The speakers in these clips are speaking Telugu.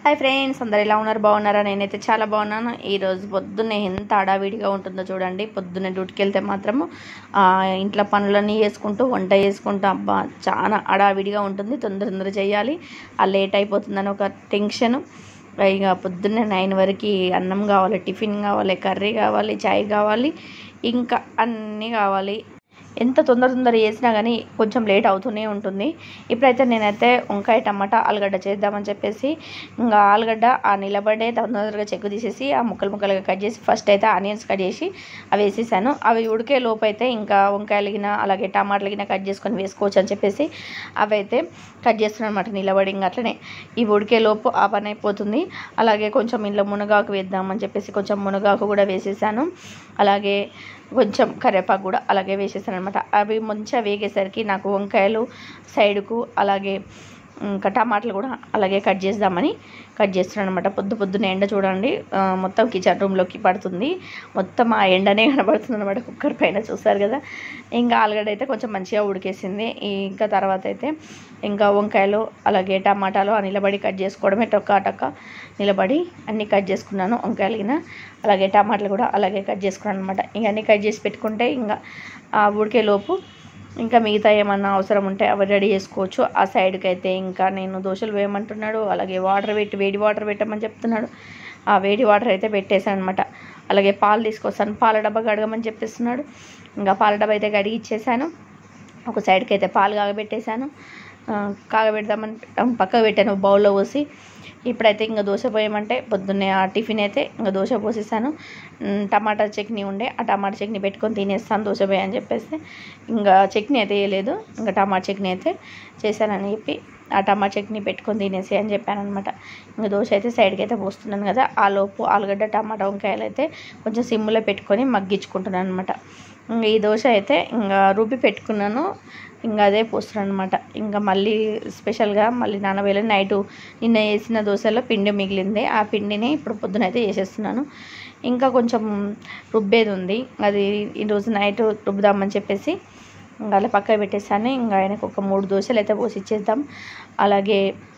హాయ్ ఫ్రెండ్స్ అందరు ఎలా ఉన్నారు బాగున్నారా నేనైతే చాలా బాగున్నాను ఈరోజు పొద్దున్నే ఎంత హడావిడిగా ఉంటుందో చూడండి పొద్దున్నే డ్యూటీకి వెళ్తే మాత్రము ఆ, ఇంట్లో పనులన్నీ చేసుకుంటూ వంట చేసుకుంటూ అబ్బా చాలా హడావిడిగా ఉంటుంది తొందర తొందర చేయాలి ఆ లేట్ అయిపోతుందని ఒక టెన్షన్ ఇక పొద్దున్నే నైన్ వరకు అన్నం కావాలి టిఫిన్ కావాలి కర్రీ కావాలి చాయ్ కావాలి ఇంకా అన్నీ కావాలి ఎంత తొందర తొందర చేసినా కానీ కొంచెం లేట్ అవుతూనే ఉంటుంది ఇప్పుడైతే నేనైతే వంకాయ టమాటా ఆలుగడ్డ చేద్దామని చెప్పేసి ఇంకా ఆలుగడ్డ ఆ నిలబడే తొందరగా చెక్కు తీసేసి ఆ ముక్కలు ముక్కలుగా కట్ చేసి ఫస్ట్ అయితే ఆనియన్స్ కట్ చేసి అవి వేసేసాను అవి ఉడికే లోపు అయితే ఇంకా వంకాయలు గిన అలాగే టమాటాలు గిన కట్ చేసుకొని వేసుకోవచ్చు అని చెప్పేసి అవి అయితే కట్ చేస్తున్నాను అనమాట నిలబడి ఇంకా అట్లనే ఇవి ఉడికే లోపు ఆ పని అయిపోతుంది అలాగే కొంచెం ఇంట్లో మునగాకు వేద్దామని చెప్పేసి కొంచెం మునగాకు కూడా వేసేసాను అలాగే కొంచెం కరివేపాకు కూడా అలాగే వేసేసాను అనమాట అవి మంచిగా వేగేసరికి నాకు వంకాయలు సైడ్కు అలాగే ఇంకా టమాటాలు కూడా అలాగే కట్ చేద్దామని కట్ చేస్తున్నాను అనమాట పొద్దు పొద్దున్న ఎండ చూడండి ఆ, మొత్తం కిచెన్ రూమ్లోకి పడుతుంది మొత్తం ఆ ఎండనే కనబడుతుంది అనమాట కుక్కర్ పైన చూస్తారు కదా ఇంకా ఆలుగడ్డ అయితే కొంచెం మంచిగా ఉడికేసింది ఈ- ఇంకా తర్వాత అయితే ఇంకా వంకాయలు అలాగే టమాటాలు ఆ నిలబడి కట్ చేసుకోవడమే టొక్క టొక్క నిలబడి అన్నీ కట్ చేసుకున్నాను వంకాయలు గిన అలాగే టమాటాలు కూడా అలాగే కట్ చేసుకున్నాను అనమాట ఇంక అన్నీ కట్ చేసి పెట్టుకుంటే ఇంకా ఆ ఉడికే లోపు ఇంకా మిగతా ఏమన్నా అవసరం ఉంటే అవి రెడీ చేసుకోవచ్చు ఆ సైడ్కి అయితే ఇంకా నేను దోశలు వేయమంటున్నాడు అలాగే వాటర్ పెట్టి వేడి వాటర్ పెట్టమని చెప్తున్నాడు ఆ వేడి వాటర్ అయితే పెట్టేశాను అనమాట అలాగే పాలు తీసుకొస్తాను పాల డబ్బా కడగమని చెప్పేస్తున్నాడు ఇంకా పాల డబ్బా అయితే కడిగి ఇచ్చేసాను ఒక సైడ్కి అయితే పాలు కాగబెట్టేశాను ఆ, కాగబెడదామని పక్కకు పెట్టాను బౌల్లో పోసి ఇప్పుడైతే ఇంకా దోశ పోయమంటే పొద్దున్నే ఆ టిఫిన్ అయితే ఇంకా దోశ పోసేసాను ఉమ్, టమాటా చట్నీ ఉండే ఆ టమాటా చట్నీ పెట్టుకొని తినేస్తాను దోశ పోయి అని చెప్పేసి ఇంకా చట్నీ అయితే వేయలేదు ఇంకా టమాటా చట్నీ అయితే చేశానని చెప్పి ఆ టమాటా చట్నీ పెట్టుకొని తినేసి అని చెప్పాను అనమాట ఇంకా దోశ అయితే సైడ్కి అయితే పోస్తున్నాను కదా ఆ లోపు ఆలుగడ్డ టమాటా వంకాయలు అయితే కొంచెం సిమ్లో పెట్టుకొని మగ్గించుకుంటున్నాను అనమాట ఇంకా ఈ దోశ అయితే ఇంకా రుబ్బి పెట్టుకున్నాను ఇంకా అదే పోస్తున్నాను అనమాట ఇంకా మళ్ళీ స్పెషల్గా మళ్ళీ నానవేళ నైటు నిన్న వేసిన దోశలో పిండి మిగిలింది ఆ పిండిని ఇప్పుడు పొద్దున అయితే చేసేస్తున్నాను ఇంకా కొంచెం రుబ్బేది ఉంది అది ఈరోజు నైట్ రుబ్బుదామని చెప్పేసి ఇంకా అలా పక్కన పెట్టేసాను ఇంకా ఆయనకు ఒక మూడు దోశలు అయితే పోసి ఇచ్చేద్దాం అలాగే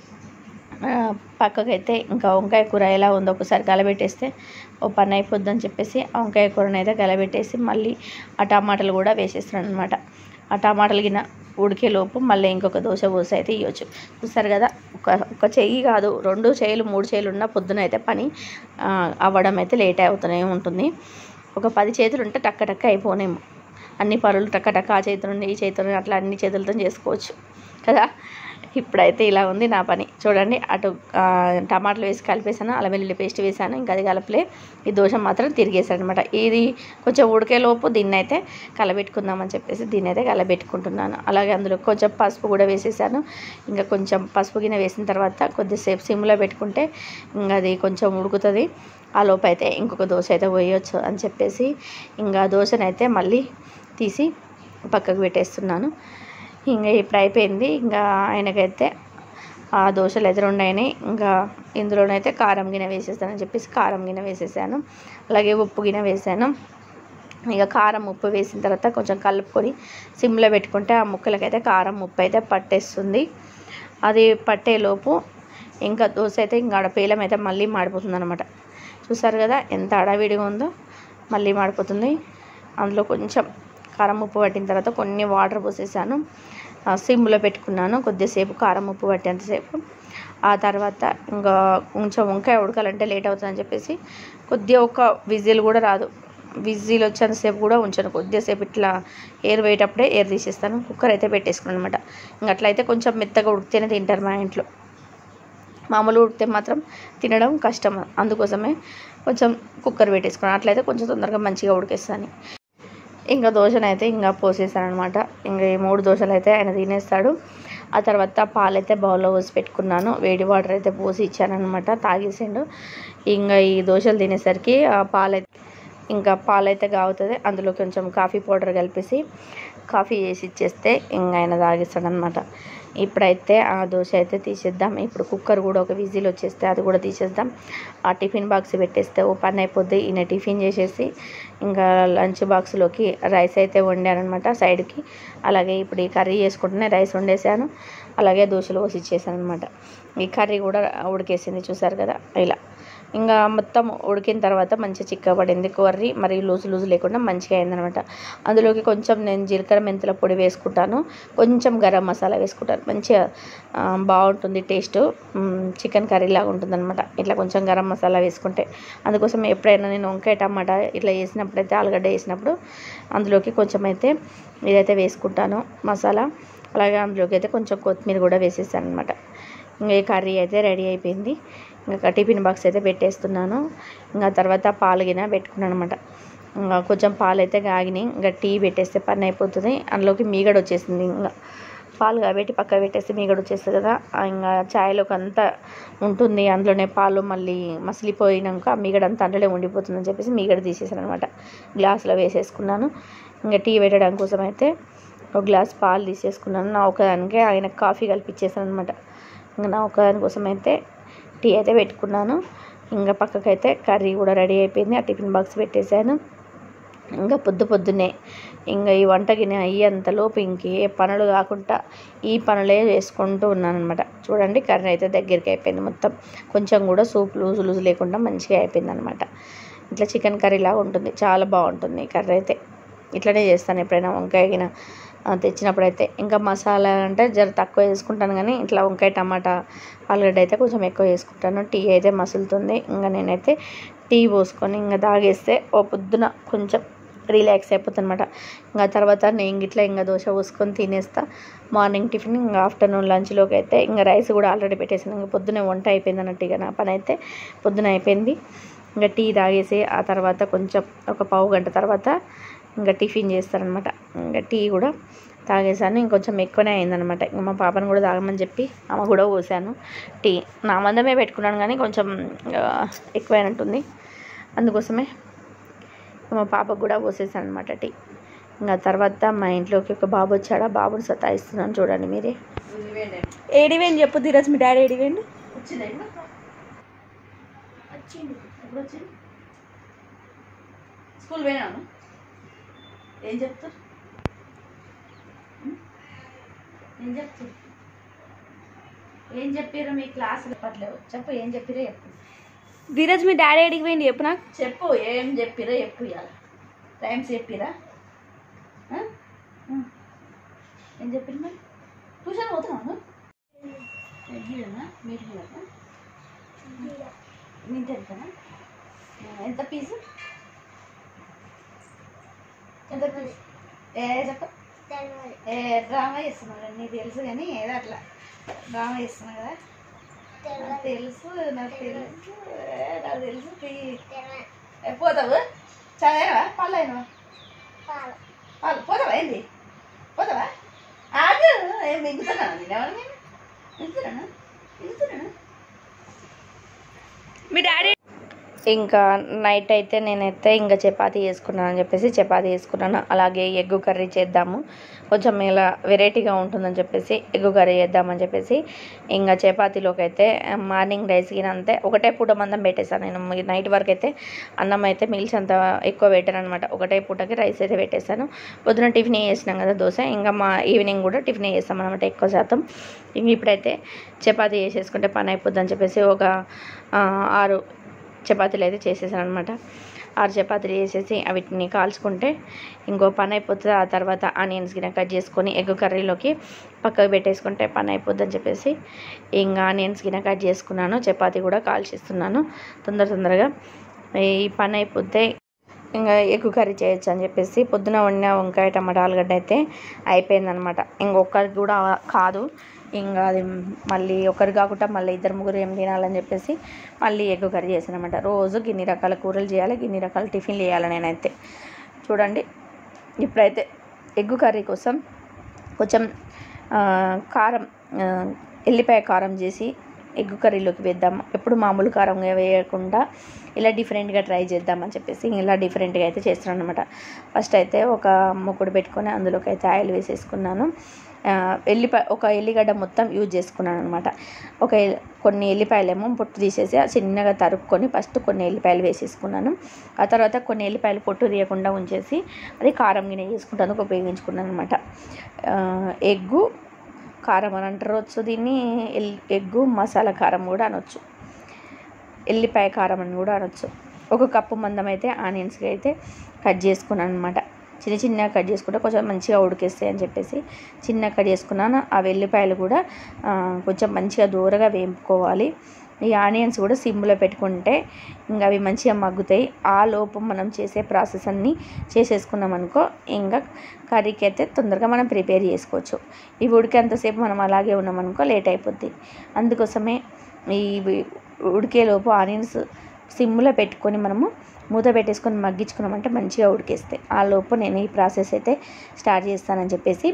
ఆ, పక్కకైతే ఇంకా వంకాయ కూర ఎలా ఉందో ఒకసారి గలబెట్టేస్తే ఓ పని అయిపోద్దని చెప్పేసి ఆ వంకాయ కూరని అయితే గలబెట్టేసి మళ్ళీ ఆ టమాటాలు కూడా వేసేస్తున్నాను అనమాట ఆ టమాటాలు గిన ఉడికే లోపు మళ్ళీ ఇంకొక దోశ పోసి అయితే ఇవ్వచ్చు చూస్తారు కదా ఒక ఒక చెయ్యి కాదు రెండు చేయిలు మూడు చేయిలు ఉన్న పొద్దున అయితే పని ఆ, అవ్వడం అయితే లేట్ అవుతూనే ఉంటుంది ఒక పది చేతులు ఉంటే టక్క టక్క అయిపోనేమో అన్ని పనులు టక్క టక్క ఆ చేతుల నుండి ఈ చేతుల నుండి అట్లా అన్ని చేతులతో చేసుకోవచ్చు కదా ఇప్పుడైతే ఇలా ఉంది నా పని చూడండి అటు ఆ, టమాటాలు వేసి కలిపేసాను అల్లం వెల్లుల్లి పేస్ట్ వేసాను ఇంకా అది కలపలే ఈ దోశ మాత్రం తిరిగేసాను అనమాట ఇది కొంచెం ఉడికేలోపు దీన్ని అయితే కలబెట్టుకుందామని చెప్పేసి దీన్ని అయితే కలబెట్టుకుంటున్నాను అలాగే అందులో కొంచెం పసుపు కూడా వేసేసాను ఇంకా కొంచెం పసుపు గిన్నె వేసిన తర్వాత కొద్దిసేపు సిమ్లో పెట్టుకుంటే ఇంకా అది కొంచెం ఉడుకుతుంది ఆ లోపు అయితే ఇంకొక దోశ అయితే పోయొచ్చు అని చెప్పేసి ఇంకా దోశనైతే మళ్ళీ తీసి పక్కకు పెట్టేస్తున్నాను ఇంకా ఇప్పుడు అయిపోయింది ఇంకా ఆయనకైతే ఆ దోశలు ఎదురుండాయని ఇంకా ఇందులోనైతే కారం గిన్నె వేసేస్తానని చెప్పేసి కారం గిన్నె వేసేసాను అలాగే ఉప్పు గిన్నె వేసాను ఇక కారం ఉప్పు వేసిన తర్వాత కొంచెం కలుపుకొని సిమ్లో పెట్టుకుంటే ఆ ముక్కలకైతే కారం ఉప్పు అయితే పట్టేస్తుంది అది పట్టేలోపు ఇంకా దోశ అయితే ఇంకా ఆడ పేలం అయితే మళ్ళీ మాడిపోతుంది అనమాట చూసారు కదా ఎంత అడవిడిగా ఉందో మళ్ళీ మాడిపోతుంది అందులో కొంచెం కారం ఉప్పు పట్టిన తర్వాత కొన్ని వాటర్ పోసేసాను ఆ, సిమ్లో పెట్టుకున్నాను కొద్దిసేపు కారం ఉప్పు పట్టేంతసేపు ఆ తర్వాత ఇంకా కొంచెం వంకాయ ఉడకాలంటే లేట్ అవుతుందని చెప్పేసి కొద్దిగా ఒక విజిల్ కూడా రాదు విజిల్ వచ్చేంతసేపు కూడా ఉంచాను కొద్దిసేపు ఇట్లా ఎయిర్ పోయేటప్పుడే ఎయిర్ తీసేస్తాను కుక్కర్ అయితే పెట్టేసుకున్నాను అనమాట ఇంకా అట్లయితే కొంచెం మెత్తగా ఉడికితేనే తింటారు మా ఇంట్లో మామూలు ఉడికితే మాత్రం తినడం కష్టం అందుకోసమే కొంచెం కుక్కర్ పెట్టేసుకున్నాను అట్లయితే కొంచెం తొందరగా మంచిగా ఉడికేస్తాను ఇంకా దోశనైతే ఇంకా పోసేసాను అనమాట ఇంకా ఈ మూడు దోశలు అయితే ఆయన తినేస్తాడు ఆ తర్వాత పాలైతే బౌల్లో పోసి పెట్టుకున్నాను వేడి వాటర్ అయితే పోసి ఇచ్చానమాట తాగేసిండు ఇంకా ఈ దోశలు తినేసరికి ఆ పాలైతే ఇంకా పాలైతే కాగుతుంది అందులో కొంచెం కాఫీ పౌడర్ కలిపేసి కాఫీ చేసి ఇచ్చేస్తే ఇంకా ఆయన తాగేస్తాడు అనమాట ఇప్పుడైతే ఆ దోశ అయితే తీసేద్దాం ఇప్పుడు కుక్కర్ కూడా ఒక విజిల్ వచ్చేస్తే అది కూడా తీసేద్దాం ఆ టిఫిన్ బాక్స్ పెట్టేస్తే ఓ పని అయిపోద్ది ఈయన టిఫిన్ చేసేసి ఇంకా లంచ్ బాక్స్లోకి రైస్ అయితే వండానమాట సైడ్కి అలాగే ఇప్పుడు ఈ కర్రీ చేసుకుంటూనే రైస్ వండేసాను అలాగే దోశలు పోసి ఇచ్చేసాను అనమాట ఈ కర్రీ కూడా ఉడికేసింది చూసారు కదా ఇలా ఇంకా మొత్తం ఉడికిన తర్వాత మంచిగా చిక్కబడింది కర్రీ మరి లూజు లూజు లేకుండా మంచిగా అయిందనమాట అందులోకి కొంచెం నేను జీలకర్ర మెంతుల పొడి వేసుకుంటాను కొంచెం గరం మసాలా వేసుకుంటాను మంచిగా ఆ, బాగుంటుంది టేస్ట్ చికెన్ కర్రీ లాగా ఉంటుంది అనమాట ఇట్లా కొంచెం గరం మసాలా వేసుకుంటే అందుకోసం ఎప్పుడైనా నేను వంకాయ టమాటా ఇట్లా వేసినప్పుడు అయితే ఆలుగడ్డ వేసినప్పుడు అందులోకి కొంచెం అయితే ఇదైతే వేసుకుంటాను మసాలా అలాగే అందులోకి అయితే కొంచెం కొత్తిమీర కూడా వేసేసాను అనమాట ఇంకా ఈ కర్రీ అయితే రెడీ అయిపోయింది ఇంకా టిఫిన్ బాక్స్ అయితే పెట్టేస్తున్నాను ఇంకా తర్వాత పాలు గిన పెట్టుకున్నాను అనమాట ఇంకా కొంచెం పాలు అయితే కాగినాయి ఇంకా టీ పెట్టేస్తే పని అయిపోతుంది అందులోకి మీగడ వచ్చేసింది ఇంకా పాలు కాబట్టి పక్క పెట్టేస్తే మీగడ వచ్చేస్తుంది కదా ఆ ఇంకా ఛాయ్లోకి అంతా ఉంటుంది అందులోనే పాలు మళ్ళీ మసిలిపోయినాక ఆ మీగడ అంతా అందులో ఉండిపోతుందని చెప్పేసి మీగడ తీసేసాను అనమాట గ్లాసులో వేసేసుకున్నాను ఇంకా టీ పెట్టడం కోసం అయితే ఒక గ్లాస్ పాలు తీసేసుకున్నాను నా ఒకదానికే ఆయన కాఫీ కలిపిచ్చేసాను అనమాట ఇంకా నా ఒకదాని కోసం అయితే టీ అయితే పెట్టుకున్నాను ఇంకా పక్కకైతే కర్రీ కూడా రెడీ అయిపోయింది ఆ టిఫిన్ బాక్స్ పెట్టేశాను ఇంకా పొద్దు పొద్దున్నే ఇంకా ఈ వంట గిన్నె అయ్యేంతలోపు ఇంకే పనులు కాకుండా ఈ పనులే చేసుకుంటూ ఉన్నాను అనమాట చూడండి కర్రీ అయితే దగ్గరికి అయిపోయింది మొత్తం కొంచెం కూడా సూప్ లూజు లూజు లేకుండా మంచిగా అయిపోయింది అనమాట ఇట్లా చికెన్ కర్రీ లాగా ఉంటుంది చాలా బాగుంటుంది ఈ కర్రీ అయితే ఇట్లనే చేస్తాను ఎప్పుడైనా వంకాయ గిన ఆ, తెచ్చినప్పుడైతే ఇంకా మసాలా అంటే జర తక్కువ వేసుకుంటాను కానీ ఇట్లా వంకాయ టమాటా ఆలుగడ్డ అయితే కొంచెం ఎక్కువ వేసుకుంటాను టీ అయితే మసులుతుంది ఇంకా నేనైతే టీ పోసుకొని ఇంకా తాగేస్తే ఓ పొద్దున కొంచెం రిలాక్స్ అయిపోతుంది అనమాట ఇంకా తర్వాత నేను ఇట్లా ఇంకా దోశ పోసుకొని తినేస్తా మార్నింగ్ టిఫిన్ ఇంకా ఆఫ్టర్నూన్ లంచ్లోకి అయితే ఇంకా రైస్ కూడా ఆల్రెడీ పెట్టేసాను ఇంకా పొద్దునే వంట అయిపోయింది అన్నట్టు ఇక నా పని అయితే పొద్దున అయిపోయింది ఇంకా టీ తాగేసి ఆ తర్వాత కొంచెం ఒక పావు గంట తర్వాత ఇంకా టిఫిన్ చేస్తారనమాట ఇంకా టీ కూడా తాగేసాను ఇంకొంచెం ఎక్కువనే అయిందనమాట ఇంకా మా పాపను కూడా తాగమని చెప్పి ఆమె కూడా పోసాను టీ నా మందమే పెట్టుకున్నాను కానీ కొంచెం ఆ, ఎక్కువైనట్టుంది అందుకోసమే మా పాపకు కూడా పోసేసాను అనమాట టీ ఇంకా తర్వాత మా ఇంట్లోకి ఒక బాబు వచ్చాడు ఆ బాబుని సతాయిస్తున్నాను చూడండి మీరే ఏడివేండి చెప్పు ధీరజ్ మీ డాడీ ఏడివేండి వచ్చింది ఎప్పుడు వచ్చింది స్కూల్ పోయినాను ఏం చెప్తారు ఏం చెప్తారు ఏం చెప్పారు మీ క్లాస్ చెప్పట్లేవు చెప్పు ఏం చెప్పిరో చెప్పు ధీరజ్ మీ డాడీ ఏడికి పోయింది చెప్పు నాకు చెప్పు ఏం చెప్పిరో చెప్పు ఇవాళ టైమ్స్ చెప్పిరా ఆ? ఆ. ఏం చెప్పింది మరి ట్యూషన్ పోతున్నాను మీరేనా మీరు నీకు ఎంతనా ఎంత ఫీజు ఎంత ఫీజు ఏ చెప్ప ఏ డ్రామా చేస్తున్నావు నీకు తెలుసు కానీ ఏదో అట్లా డ్రామా చేస్తున్నావు కదా నాకు తెలుసు నాకు తెలుసు ఏ, నాకు తెలుసు ఫీ- ఏ, పోతావు చదివావా పళ్ళు అయినవా పాలు పోతావా ఏంది పోతావా ఆగు ఏం మిగుతున్నాను నేను ఎవరు నేను మిగుతున్నాను మిగుతున్నాను మీ డాడీ ఇంకా నైట్ అయితే నేనైతే ఇంకా చపాతీ చేసుకున్నాను అని చెప్పేసి చపాతీ చేసుకున్నాను అలాగే ఎగ్గు కర్రీ చేద్దాము కొంచెం ఇలా వెరైటీగా ఉంటుందని చెప్పేసి ఎగ్గు కర్రీ చేద్దామని చెప్పేసి ఇంకా చపాతీలోకి అయితే మార్నింగ్ రైస్ గిన అంతే ఒకటే పూట మందం పెట్టేశాను నేను నైట్ వరకు అయితే అన్నం అయితే మిల్స్ అంత ఎక్కువ పెట్టాను అనమాట ఒకటే పూటకి రైస్ అయితే పెట్టేశాను పొద్దున టిఫిన్ చేసినాం కదా దోశ ఇంకా మా ఈవినింగ్ కూడా టిఫిన్ చేస్తాం అనమాట ఎక్కువ శాతం ఇంక ఇప్పుడైతే చపాతీ చేసేసుకుంటే పని అయిపోద్దని చెప్పేసి ఒక ఆ, ఆరు చపాతీలు అయితే చేసేసాను అనమాట ఆరు చపాతీలు చేసేసి వీటిని కాల్చుకుంటే ఇంకో పని అయిపోతుంది ఆ తర్వాత ఆనియన్స్ గిన కట్ చేసుకొని ఎగ్ కర్రీలోకి పక్కకు పెట్టేసుకుంటే పని అయిపోద్ది అని చెప్పేసి ఇంకా ఆనియన్స్ గిన కట్ చేసుకున్నాను చపాతీ కూడా కాల్చిస్తున్నాను తొందర తొందరగా ఈ పని అయిపోతే ఇంకా ఎగ్ కర్రీ చేయొచ్చు అని చెప్పేసి పొద్దున వండిన వంకాయ టమాటా ఆలుగడ్డ అయితే అయిపోయిందనమాట ఇంకొకరికి కూడా కాదు ఇంకా అది మళ్ళీ ఒకరు కాకుండా మళ్ళీ ఇద్దరు ముగ్గురు ఏం తినాలని చెప్పేసి మళ్ళీ ఎగ్ కర్రీ చేశాను అనమాట రోజు గిన్ని రకాల కూరలు చేయాలి గిన్ని రకాల టిఫిన్లు చేయాలి నేనైతే చూడండి ఇప్పుడైతే ఎగ్ కర్రీ కోసం కొంచెం ఆ, కారం ఆ, ఎల్లిపాయ కారం చేసి ఎగ్ కర్రీలోకి వేద్దాం ఎప్పుడు మామూలు కారంగా వేయకుండా ఇలా డిఫరెంట్గా ట్రై చేద్దామని చెప్పేసి ఇలా డిఫరెంట్గా అయితే చేస్తున్నాను అనమాట ఫస్ట్ అయితే ఒక ముక్కుడు పెట్టుకొని అందులోకి అయితే ఆయిల్ వేసేసుకున్నాను ఆ, ఎల్లిపాయ ఒక ఎల్లిగడ్డ మొత్తం యూజ్ చేసుకున్నాను అనమాట ఒక ఎల్- కొన్ని ఎల్లిపాయలేమో పొట్టు తీసేసి ఆ చిన్నగా తరుక్కొని ఫస్ట్ కొన్ని ఎల్లిపాయలు వేసేసుకున్నాను ఆ తర్వాత కొన్ని ఎల్లిపాయలు పొట్టు తీయకుండా ఉంచేసి అది కారం గిన్నె చేసుకుంటాను ఉపయోగించుకున్నాను అనమాట ఎగ్గు కారం అని అంటారు వచ్చు దీన్ని ఎల్ ఎగ్గు మసాలా కారం కూడా అనొచ్చు ఎల్లిపాయ కారం అని కూడా అనొచ్చు ఒక కప్పు మందం అయితే ఆనియన్స్కి అయితే కట్ చేసుకున్నాను అనమాట చిన్న చిన్నగా కట్ చేసుకుంటే కొంచెం మంచిగా ఉడికేస్తాయి అని చెప్పేసి చిన్న కట్ చేసుకున్నాను ఆ వెల్లిపాయలు కూడా ఆ, కొంచెం మంచిగా దూరగా వేపుకోవాలి ఈ ఆనియన్స్ కూడా సిమ్లో పెట్టుకుంటే ఇంకా అవి మంచిగా మగ్గుతాయి ఆ లోపు మనం చేసే ప్రాసెస్ అన్నీ చేసేసుకున్నాం అనుకో ఇంకా కర్రీకి అయితే తొందరగా మనం ప్రిపేర్ చేసుకోవచ్చు ఇవి ఉడికేంతసేపు మనం అలాగే ఉన్నామనుకో లేట్ అయిపోద్ది అందుకోసమే ఈ ఉడికేలోపు ఆనియన్స్ సిమ్లో పెట్టుకొని మనము మూత పెట్టేసుకొని మగ్గించుకున్నామంటే మంచిగా ఉడికేస్తాయి ఆ లోపు నేను ఈ ప్రాసెస్ అయితే స్టార్ట్ చేస్తానని చెప్పేసి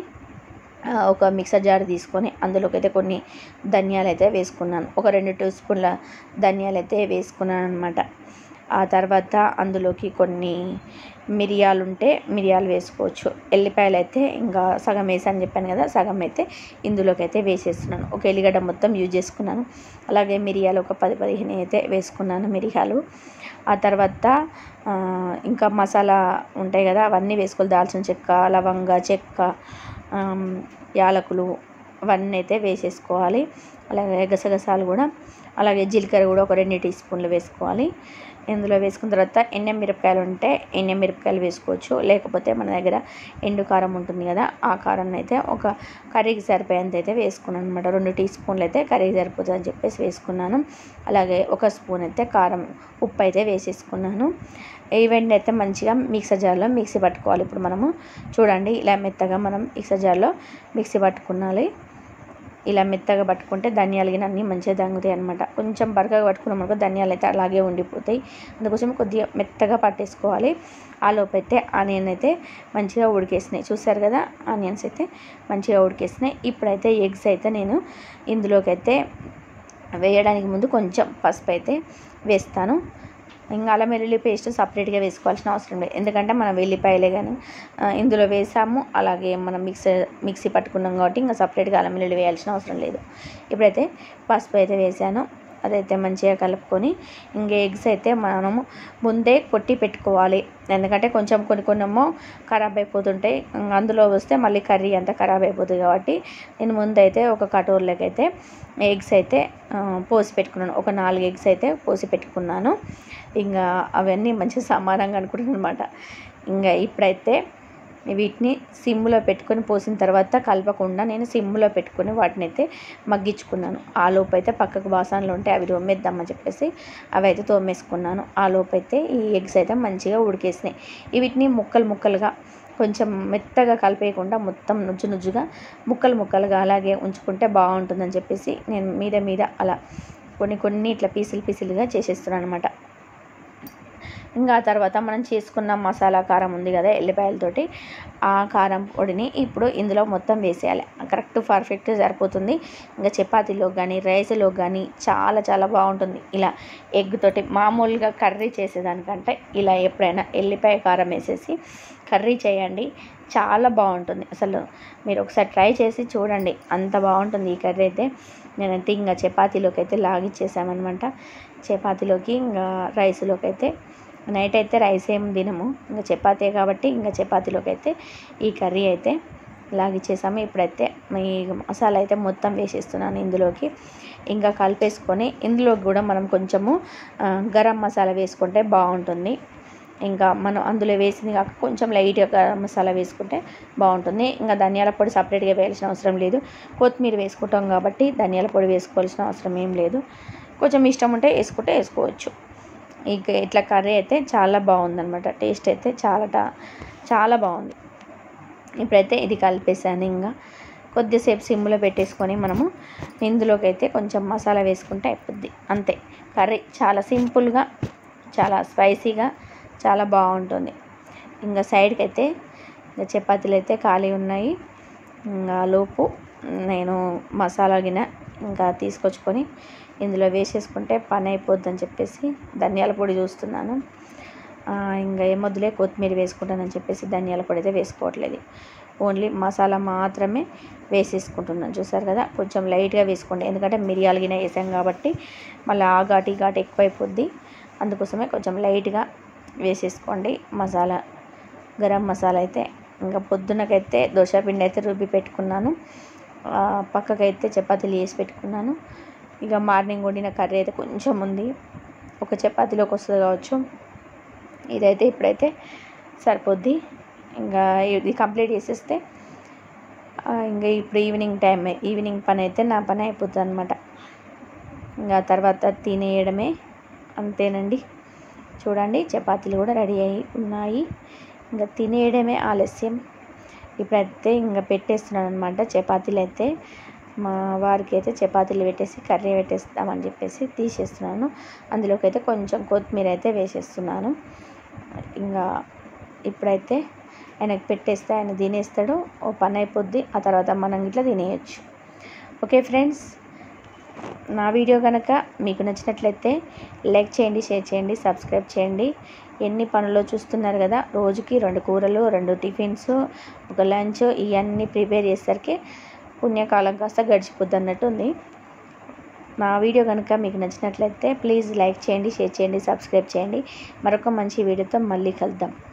ఆ, ఒక మిక్సర్ జార్ తీసుకొని అందులోకి అయితే కొన్ని ధనియాలు అయితే వేసుకున్నాను ఒక రెండు టీ స్పూన్ల ధనియాలు అయితే వేసుకున్నాను అనమాట ఆ తర్వాత అందులోకి కొన్ని మిరియాలు ఉంటే మిరియాలు వేసుకోవచ్చు ఎల్లిపాయలు అయితే ఇంకా సగం వేసాను చెప్పాను కదా సగం అయితే ఇందులోకి అయితే వేసేస్తున్నాను ఒక ఎల్లిగడ్డ మొత్తం యూజ్ చేసుకున్నాను అలాగే మిరియాలు ఒక పది పదిహేను అయితే వేసుకున్నాను మిరియాలు ఆ తర్వాత ఆ, ఇంకా మసాలా ఉంటాయి కదా అవన్నీ వేసుకోవాలి దాల్చిన చెక్క లవంగ చెక్క ఆమ్, యాలకులు అవన్నీ అయితే వేసేసుకోవాలి అలాగే గసగసాలు కూడా అలాగే జీలకర్ర కూడా ఒక రెండు టీ స్పూన్లు వేసుకోవాలి ఇందులో వేసుకున్న తర్వాత ఎండు మిరపకాయలు ఉంటే ఎండు మిరపకాయలు వేసుకోవచ్చు లేకపోతే మన దగ్గర ఎండు కారం ఉంటుంది కదా ఆ కారం అయితే ఒక కర్రీకి సరిపోయేంత అయితే వేసుకున్నాను అనమాట రెండు టీ స్పూన్లు అయితే కర్రీకి సరిపోతుంది అని చెప్పేసి వేసుకున్నాను అలాగే ఒక స్పూన్ అయితే కారం ఉప్పు అయితే వేసేసుకున్నాను ఇవన్నీ అయితే మంచిగా మిక్సర్ జార్లో మిక్సీ పట్టుకోవాలి ఇప్పుడు మనము చూడండి ఇలా మెత్తగా మనం మిక్సర్ జార్లో మిక్సీ పట్టుకున్నాలి ఇలా మెత్తగా పట్టుకుంటే ధనియాలు గిన అన్నీ మంచిగా దంగుతాయి అనమాట కొంచెం బరకగా పట్టుకున్నాం అనుకో ధనియాలు అయితే అలాగే ఉండిపోతాయి అందుకోసం కొద్దిగా మెత్తగా పట్టేసుకోవాలి ఆ లోపు అయితే ఆనియన్ అయితే మంచిగా ఉడికేసినాయి చూసారు కదా ఆనియన్స్ అయితే మంచిగా ఉడికేసినాయి ఇప్పుడైతే ఎగ్స్ అయితే నేను ఇందులోకి అయితే వేయడానికి ముందు కొంచెం పసుపు అయితే వేస్తాను ఇంకా అల్లం వెల్లుల్లి పేస్ట్ సపరేట్గా వేసుకోవాల్సిన అవసరం లేదు ఎందుకంటే మనం వెల్లిపాయలే కానీ ఆ, ఇందులో వేసాము అలాగే మనం మిక్సీ మిక్సీ పట్టుకున్నాం కాబట్టి ఇంకా సపరేట్గా అల్లం వెల్లుల్లి వేయాల్సిన అవసరం లేదు ఇప్పుడైతే పసుపు అయితే వేసాను అదైతే మంచిగా కలుపుకొని ఇంక ఎగ్స్ అయితే మనము ముందే కొట్టి పెట్టుకోవాలి ఎందుకంటే కొంచెం కొన్ని కొన్నేమో ఖరాబ్ అయిపోతుంటాయి ఇంక అందులో వస్తే మళ్ళీ కర్రీ అంతా ఖరాబ్ అయిపోతుంది కాబట్టి నేను ముందైతే ఒక కటోర్లోకి అయితే ఎగ్స్ అయితే ఆ, పోసి పెట్టుకున్నాను ఒక నాలుగు ఎగ్స్ అయితే పోసి పెట్టుకున్నాను ఇంకా అవన్నీ మంచిగా సమానంగా అనుకుంటున్నాను అనమాట ఇంకా ఇప్పుడైతే వీటిని సిమ్లో పెట్టుకొని పోసిన తర్వాత కలపకుండా నేను సిమ్లో పెట్టుకొని వాటిని అయితే మగ్గించుకున్నాను ఆ లోపు అయితే పక్కకు బాసనలు ఉంటే అవి తోమేద్దామని చెప్పేసి అవి అయితే తోమేసుకున్నాను ఆ లోపు అయితే ఈ ఎగ్స్ అయితే మంచిగా ఉడికేసినాయి ఈ వీటిని ముక్కలు ముక్కలుగా కొంచెం మెత్తగా కలిపేయకుండా మొత్తం నుజ్జు నుజ్జుగా ముక్కలు ముక్కలుగా అలాగే ఉంచుకుంటే బాగుంటుందని చెప్పేసి నేను మీద మీద అలా కొన్ని కొన్ని ఇట్లా పీసులు పీసులుగా చేసేస్తున్నాను అనమాట ఇంకా ఆ తర్వాత మనం చేసుకున్న మసాలా కారం ఉంది కదా ఎల్లిపాయలతోటి ఆ కారం పొడిని ఇప్పుడు ఇందులో మొత్తం వేసేయాలి కరెక్ట్ పర్ఫెక్ట్ సరిపోతుంది ఇంకా చపాతీలో కానీ రైస్లో కానీ చాలా చాలా బాగుంటుంది ఇలా ఎగ్ తోటి మామూలుగా కర్రీ చేసేదానికంటే ఇలా ఎప్పుడైనా ఎల్లిపాయ కారం వేసేసి కర్రీ చేయండి చాలా బాగుంటుంది అసలు మీరు ఒకసారి ట్రై చేసి చూడండి అంత బాగుంటుంది ఈ కర్రీ అయితే నేనైతే ఇంకా చపాతీలోకి అయితే లాగిచ్చేసామన్నమాట చపాతీలోకి ఇంకా రైస్లోకి అయితే నైట్ అయితే రైస్ ఏం తినము ఇంకా చపాతీ కాబట్టి ఇంకా చపాతీలోకి అయితే ఈ కర్రీ అయితే లాగిచ్చేసాము ఇప్పుడైతే ఈ మసాలా అయితే మొత్తం వేసేస్తున్నాను ఇందులోకి ఇంకా కలిపేసుకొని ఇందులోకి కూడా మనం కొంచెము ఆ, గరం మసాలా వేసుకుంటే బాగుంటుంది ఇంకా మనం అందులో వేసింది కాక కొంచెం లైట్గా గరం మసాలా వేసుకుంటే బాగుంటుంది ఇంకా ధనియాల పొడి సపరేట్గా వేయాల్సిన అవసరం లేదు కొత్తిమీర వేసుకుంటాం కాబట్టి ధనియాల పొడి వేసుకోవాల్సిన అవసరం ఏం లేదు కొంచెం ఇష్టం ఉంటే వేసుకుంటే వేసుకోవచ్చు ఇక ఇట్లా కర్రీ అయితే చాలా బాగుందన్నమాట టేస్ట్ అయితే చాలా ట- చాలా బాగుంది ఇప్పుడైతే ఇది కలిపేసాను ఇంకా కొద్దిసేపు సిమ్లో పెట్టేసుకొని మనము ఇందులోకి అయితే కొంచెం మసాలా వేసుకుంటే అయిపోద్ది అంతే కర్రీ చాలా సింపుల్గా చాలా స్పైసీగా చాలా బాగుంటుంది ఇంకా సైడ్కి అయితే ఇంకా చపాతీలు అయితే ఖాళీ ఉన్నాయి ఇంకా లోపు నేను మసాలా గిన్నె ఇంకా తీసుకొచ్చుకొని ఇందులో వేసేసుకుంటే పని అయిపోద్దని చెప్పేసి ధనియాల పొడి చూస్తున్నాను ఆ, ఇంకా ఏమొద్దులే కొత్తిమీర వేసుకుంటానని చెప్పేసి ధనియాల పొడి అయితే వేసుకోవట్లేదు ఓన్లీ మసాలా మాత్రమే వేసేసుకుంటున్నాను చూసారు కదా కొంచెం లైట్గా వేసుకోండి ఎందుకంటే మిరియాలు గిన్నె వేసాం కాబట్టి మళ్ళీ ఆ ఘాటు ఈ ఘాటు ఎక్కువైపోద్ది అందుకోసమే కొంచెం లైట్గా వేసేసుకోండి మసాలా గరం మసాలా అయితే ఇంకా పొద్దునకైతే దోశ పిండి అయితే రుబ్బి పెట్టుకున్నాను ఆ, పక్కకైతే చపాతీలు చేసి పెట్టుకున్నాను ఇక మార్నింగ్ వండిన కర్రీ అయితే కొంచెం ఉంది ఒక చపాతీలోకి వస్తుంది కావచ్చు ఇదైతే ఇప్పుడైతే సరిపోద్ది ఇంకా ఇది కంప్లీట్ చేసేస్తే ఆ, ఇంకా ఇప్పుడు ఈవినింగ్ టైం ఈవినింగ్ పని అయితే నా పని అయిపోతుంది అనమాట ఇంకా తర్వాత తినేయడమే అంతేనండి చూడండి చపాతీలు కూడా రెడీ అయి ఉన్నాయి ఇంకా తినేయడమే ఆలస్యం ఇప్పుడైతే ఇంకా పెట్టేస్తున్నాను అనమాట చపాతీలు అయితే మా వారికి అయితే చపాతీలు పెట్టేసి కర్రీ పెట్టేస్తామని చెప్పేసి తీసేస్తున్నాను అందులోకి అయితే కొంచెం కొత్తిమీర అయితే వేసేస్తున్నాను ఇంకా ఇప్పుడైతే ఆయనకు పెట్టేస్తే ఆయన తినేస్తాడు ఓ పని అయిపోద్ది ఆ తర్వాత మనం ఇట్లా తినేయచ్చు ఓకే ఫ్రెండ్స్ నా వీడియో కనుక మీకు నచ్చినట్లయితే లైక్ చేయండి షేర్ చేయండి సబ్స్క్రైబ్ చేయండి ఎన్ని పనులు చూస్తున్నారు కదా రోజుకి రెండు కూరలు రెండు టిఫిన్స్ ఒక లంచ్ ఇవన్నీ ప్రిపేర్ చేసరికి పుణ్యకాలం కాస్త గడిచిపోద్ది అన్నట్టు ఉంది నా వీడియో కనుక మీకు నచ్చినట్లయితే ప్లీజ్ లైక్ చేయండి షేర్ చేయండి సబ్స్క్రైబ్ చేయండి మరొక మంచి వీడియోతో మళ్ళీ కలుద్దాం